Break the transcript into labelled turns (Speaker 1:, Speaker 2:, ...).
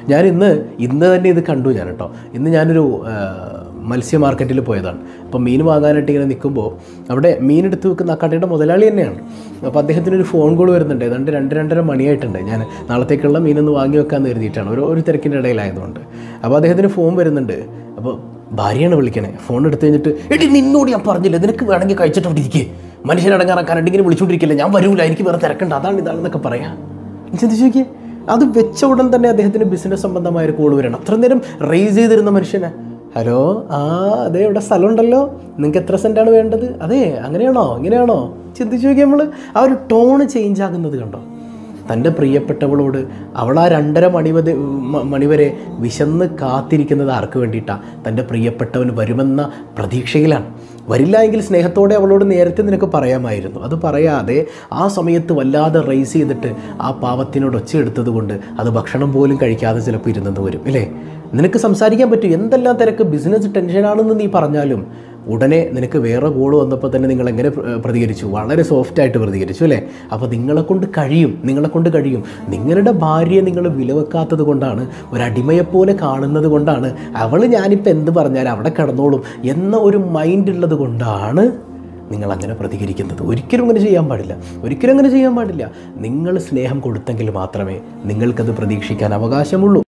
Speaker 1: ഞാൻ ഇന്ന് ഇന്ന് തന്നെ ഇത് കണ്ടു ഞാൻ കേട്ടോ ഇന്ന് ഞാനൊരു ആ, മത്സ്യ മാർക്കറ്റിൽ പോയതാണ് അപ്പോൾ മീൻ വാങ്ങാനായിട്ട് ഇങ്ങനെ നിൽക്കുമ്പോൾ അവിടെ മീൻ എടുത്ത് വെക്കുന്ന ആ കടയുടെ മുതലാളി തന്നെയാണ് അപ്പോൾ അദ്ദേഹത്തിന് ഒരു ഫോൺ കോൾ വരുന്നുണ്ട് ഏതാണ്ട് രണ്ട് രണ്ടര മണിയായിട്ടുണ്ട് ഞാൻ നാളത്തേക്കുള്ള മീനൊന്ന് വാങ്ങി വെക്കാമെന്ന് കരുതിയിട്ടാണ് ഒരു ഒരു തിരക്കിൻ്റെ ഇടയിലായതുകൊണ്ട് അപ്പോൾ അദ്ദേഹത്തിന് ഫോൺ വരുന്നുണ്ട് അപ്പോൾ ഭാര്യയാണ് വിളിക്കണേ ഫോൺ എടുത്ത് കഴിഞ്ഞിട്ട് എടി നിന്നോട് ഞാൻ പറഞ്ഞില്ല നിനക്ക് വേണമെങ്കിൽ കഴിച്ചിട്ട് അവിടെ ഇരിക്കേ മനുഷ്യനടങ്ങാറാക്കാനായിട്ട് ഇങ്ങനെ വിളിച്ചുകൊണ്ടിരിക്കില്ല ഞാൻ വരൂല എനിക്ക് വേറെ തിരക്കുണ്ട് അതാണ് ഇതാണെന്നൊക്കെ പറയാം ചിന്തിച്ച് നോക്കിയേ അത് വെച്ച ഉടൻ തന്നെ അദ്ദേഹത്തിന് ബിസിനസ് സംബന്ധമായ ഒരു കോൾ വരണം അത്ര നേരം റേസ് ചെയ്തിരുന്ന മനുഷ്യനെ ഹലോ ആ അതെ ഇവിടെ സ്ഥലമുണ്ടല്ലോ നിങ്ങൾക്ക് എത്ര സെൻറ്റാണ് വേണ്ടത് അതെ അങ്ങനെയാണോ ഇങ്ങനെയാണോ ചിന്തിച്ച് നോക്കി നമ്മൾ ആ ഒരു ടോണ് ചേഞ്ച് ആകുന്നത് കണ്ടോ തൻ്റെ പ്രിയപ്പെട്ടവളോട് അവൾ ആ രണ്ടര മണി വരെ മ- മണിവരെ വിശന്ന് കാത്തിരിക്കുന്നത് ആർക്ക് വേണ്ടിയിട്ടാണ് തൻ്റെ പ്രിയപ്പെട്ടവൻ വരുമെന്ന പ്രതീക്ഷയിലാണ് വരില്ല എങ്കിൽ സ്നേഹത്തോടെ അവളോട് നേരത്തെ നിനക്ക് പറയാമായിരുന്നു അത് പറയാതെ ആ സമയത്ത് വല്ലാതെ റൈസ് ചെയ്തിട്ട് ആ പാവത്തിനോട് ഒച്ചയെടുത്തത് കൊണ്ട് അത് ഭക്ഷണം പോലും കഴിക്കാതെ ചിലപ്പോൾ ഇരുന്നത് വരും അല്ലേ നിനക്ക് സംസാരിക്കാൻ പറ്റും എന്തെല്ലാം തിരക്ക് ബിസിനസ് ടെൻഷനാണെന്ന് നീ പറഞ്ഞാലും ഉടനെ നിനക്ക് വേറെ കോൾ വന്നപ്പോൾ തന്നെ നിങ്ങൾ എങ്ങനെ പ്ര- പ്രതികരിച്ചു വളരെ സോഫ്റ്റായിട്ട് പ്രതികരിച്ചു അല്ലേ അപ്പോൾ നിങ്ങളെ കൊണ്ട് കഴിയും നിങ്ങളെ കൊണ്ട് കഴിയും നിങ്ങളുടെ ഭാര്യയെ നിങ്ങൾ വിലവെക്കാത്തത് കൊണ്ടാണ് ഒരു അടിമയെപ്പോലെ കാണുന്നത് കൊണ്ടാണ് അവൾ ഞാനിപ്പോൾ എന്ത് പറഞ്ഞാലും അവിടെ കിടന്നോളും എന്ന ഒരു മൈൻഡ് ഉള്ളത് കൊണ്ടാണ് നിങ്ങൾ അങ്ങനെ പ്രതികരിക്കുന്നത് ഒരിക്കലും അങ്ങനെ ചെയ്യാൻ പാടില്ല ഒരിക്കലും അങ്ങനെ ചെയ്യാൻ പാടില്ല നിങ്ങൾ സ്നേഹം കൊടുത്തെങ്കിൽ മാത്രമേ നിങ്ങൾക്കത് പ്രതീക്ഷിക്കാൻ അവകാശമുള്ളൂ